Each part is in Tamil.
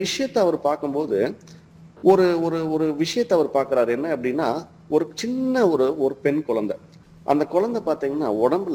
விஷயத்த அவர் பார்க்கும்போது ஒரு ஒரு ஒரு விஷயத்த அவர் பார்க்கறாரு என்ன அப்படின்னா ஒரு சின்ன ஒரு ஒரு பெண் குழந்தை அந்த குழந்தை பார்த்தீங்கன்னா உடம்புல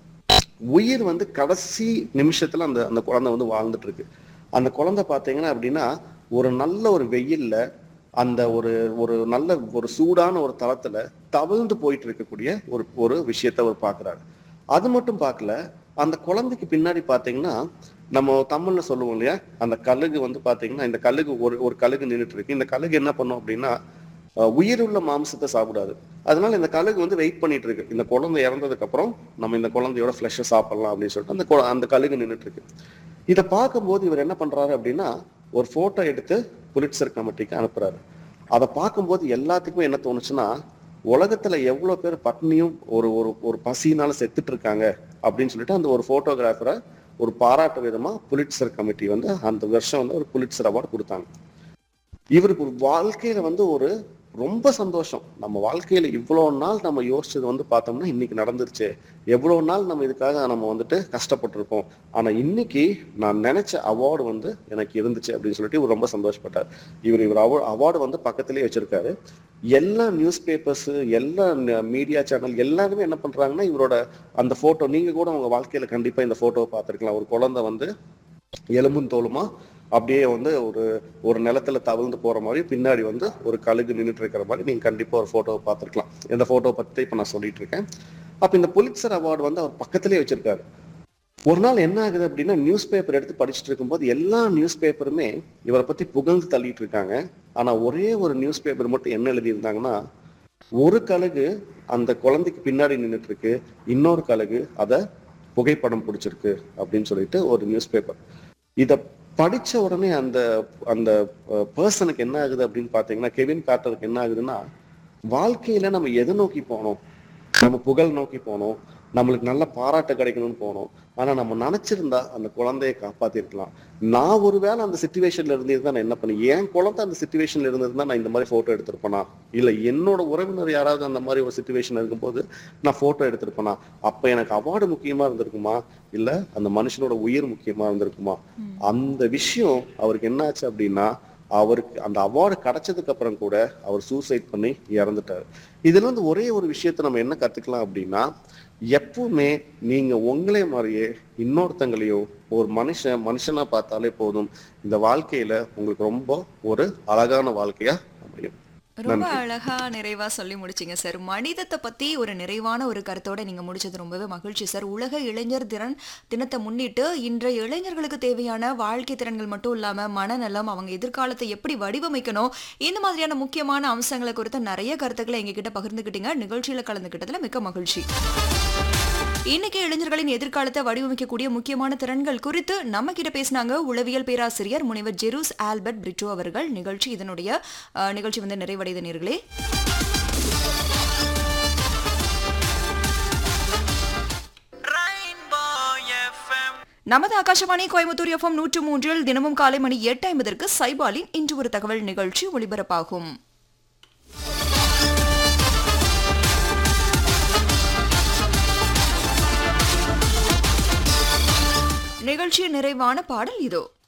உயிர் வந்து கடைசி நிமிஷத்துல அந்த அந்த குழந்தை வந்து வாழ்ந்துட்டு இருக்கு அந்த குழந்தை பார்த்தீங்கன்னா அப்படின்னா ஒரு நல்ல ஒரு வெயில்ல அந்த ஒரு ஒரு நல்ல ஒரு சூடான ஒரு தளத்துல தவழ்ந்து போயிட்டு இருக்கக்கூடிய ஒரு ஒரு விஷயத்த அவர் பார்க்கறாரு அது மட்டும் பார்க்கல அந்த குழந்தைக்கு பின்னாடி பார்த்தீங்கன்னா நம்ம தமிழ்ல சொல்லுவோம் இல்லையா அந்த கழுகு வந்து பாத்தீங்கன்னா இந்த கழுகு ஒரு ஒரு கழுகு நின்றுட்டு இருக்கு இந்த கழுகு என்ன பண்ணும் அப்படின்னா அஹ், உயிருள்ள மாംസத்தை சாப்பிடாது அதனால இந்த கழுகு வந்து வெயிட் பண்ணிட்டு இருக்கு இந்த குழந்தை இறந்ததுக்கு அப்புறம் நம்ம இந்த குழந்தையோட ஃபிளஷை சாப்பிடலாம் அப்படின்னு சொல்லிட்டு அந்த கு- அந்த கழுகு நின்றுட்டு இருக்கு இதை பார்க்கும்போது இவர் என்ன பண்றாரு அப்படின்னா ஒரு போட்டோ எடுத்து புலிட்சர் கமிட்டிக்கு அனுப்புறாரு அதை பார்க்கும்போது எல்லாத்துக்குமே என்ன தோணுச்சுன்னா உலகத்துல எவ்வளவு பேர் பட்னியும் ஒரு ஒரு ஒரு பசியினால செத்துட்டு இருக்காங்க அப்படின்னு சொல்லிட்டு அந்த ஒரு போட்டோகிராஃபரை ஒரு பாராட்டு விதமா புலிட்சர் கமிட்டி வந்து அந்த வருஷம் வந்து ஒரு புலிட்சர் அவார்டு கொடுத்தாங்க இவருக்கு ஒரு வாழ்க்கையில வந்து ஒரு ரொம்ப சந்தோஷம் நம்ம வாழ்க்கையில இவ்வளவு நாள் நம்ம யோசிச்சது வந்து பார்த்தோம்னா இன்னைக்கு நடந்துருச்சு எவ்வளவு நாள் நம்ம இதுக்காக நம்ம வந்துட்டு கஷ்டப்பட்டிருப்போம் ஆனா இன்னைக்கு நான் நினைச்ச அவார்டு வந்து எனக்கு இருந்துச்சு அப்படின்னு சொல்லிட்டு இவர் ரொம்ப சந்தோஷப்பட்டார் இவர் இவர் அவார்டு வந்து பக்கத்திலேயே வச்சிருக்காரு எல்லா நியூஸ் பேப்பர்ஸ் எல்லா மீடியா சேனல் எல்லாருமே என்ன பண்றாங்கன்னா இவரோட அந்த போட்டோ நீங்க கூட உங்க வாழ்க்கையில கண்டிப்பா இந்த போட்டோவை பார்த்திருக்கலாம் ஒரு குழந்தை வந்து எலும்பும் தோலுமா அப்படியே வந்து ஒரு ஒரு நிலத்துல தவழ்ந்து போற மாதிரி பின்னாடி வந்து ஒரு கழுகு நின்றுட்டு இருக்கிற மாதிரி நீங்க கண்டிப்பா ஒரு போட்டோவை பார்த்திருக்கலாம் இந்த போட்டோ பத்தி இப்ப நான் சொல்லிட்டு இருக்கேன் அப்ப இந்த புலிட்சர் அவார்டு வந்து அவர் பக்கத்திலேயே வச்சிருக்காரு ஒரு நாள் என்ன ஆகுது அப்படின்னா நியூஸ் பேப்பர் எடுத்து படிச்சுட்டு இருக்கும்போது எல்லா நியூஸ் பேப்பருமே இவரை பத்தி புகழ்ந்து தள்ளிட்டு இருக்காங்க ஆனா ஒரே ஒரு நியூஸ் பேப்பர் மட்டும் என்ன எழுதியிருந்தாங்கன்னா ஒரு கழுகு அந்த குழந்தைக்கு பின்னாடி நின்றுட்டு இருக்கு இன்னொரு கழுகு அதை புகைப்படம் பிடிச்சிருக்கு அப்படின்னு சொல்லிட்டு ஒரு நியூஸ் பேப்பர் இத படிச்ச உடனே அந்த அந்த பர்சனுக்கு என்ன ஆகுது அப்படின்னு பாத்தீங்கன்னா கெவின் கார்ட்டருக்கு என்ன ஆகுதுன்னா வாழ்க்கையில நம்ம எதை நோக்கி போனோம் நம்ம புகழ் நோக்கி போனோம் நம்மளுக்கு நல்ல பாராட்டு கிடைக்கணும்னு போனோம் ஆனா நம்ம நினைச்சிருந்தா அந்த குழந்தையை காப்பாத்திருக்கலாம் நான் ஒருவேளை அந்த சுச்சுவேஷன்ல இருந்திருந்தா நான் என்ன பண்ணேன் என் குழந்தை அந்த சுச்சுவேஷன்ல இருந்திருந்தா நான் இந்த மாதிரி போட்டோ எடுத்திருப்பேனா இல்ல என்னோட உறவினர் யாராவது அந்த மாதிரி ஒரு சுச்சுவேஷன் இருக்கும்போது நான் போட்டோ எடுத்திருப்பேனா அப்ப எனக்கு அவார்டு முக்கியமா இருந்திருக்குமா இல்ல அந்த மனுஷனோட உயிர் முக்கியமா இருந்திருக்குமா அந்த விஷயம் அவருக்கு என்னாச்சு அப்படின்னா அவருக்கு அந்த அவார்டு கிடைச்சதுக்கு அப்புறம் கூட அவர் சூசைட் பண்ணி இறந்துட்டாரு இதுல இருந்து ஒரே ஒரு விஷயத்த நம்ம என்ன கத்துக்கலாம் அப்படின்னா எப்பவுமே நீங்க உங்களே மாதிரியே இன்னொருத்தங்களையும் ஒரு மனுஷன் மனுஷனா பார்த்தாலே போதும் இந்த வாழ்க்கையில உங்களுக்கு ரொம்ப ஒரு அழகான வாழ்க்கையா அமையும் ரொம்ப அழகா நிறைவா சொல்லி முடிச்சீங்க சார் மனிதத்தை பத்தி ஒரு நிறைவான ஒரு கருத்தோட நீங்க முடிச்சது ரொம்பவே மகிழ்ச்சி சார் உலக இளைஞர் திறன் தினத்தை முன்னிட்டு இன்றைய இளைஞர்களுக்கு தேவையான வாழ்க்கை திறன்கள் மட்டும் இல்லாம மனநலம் அவங்க எதிர்காலத்தை எப்படி வடிவமைக்கணும் இந்த மாதிரியான முக்கியமான அம்சங்களை குறித்த நிறைய கருத்துக்களை எங்ககிட்ட பகிர்ந்துக்கிட்டீங்க நிகழ்ச்சியில கலந்துக்கிட்டதுல மிக்க மகிழ்ச்சி இன்னைக்கு இளைஞர்களின் எதிர்காலத்தை வடிவமைக்கக்கூடிய முக்கியமான திறன்கள் குறித்து நம்ம கிட்ட பேசினாங்க உளவியல் பேராசிரியர் முனைவர் ஜெரூஸ் ஆல்பர்ட் பிரிட்டோ அவர்கள் நிகழ்ச்சி இதனுடைய அஹ், நிகழ்ச்சி வந்து நிறைவடைந்த நேர்களே நமது ஆகாஷவாணி கோயம்புத்தூர் எஃப்எம் நூற்று மூன்றில் தினமும் காலை மணி எட்டு ஐம்பதற்கு சைபாலின் இன்று ஒரு தகவல் நிகழ்ச்சி ஒளிபரப்பாகும் நிகழ்ச்சியின் நிறைவான பாடல் இதோ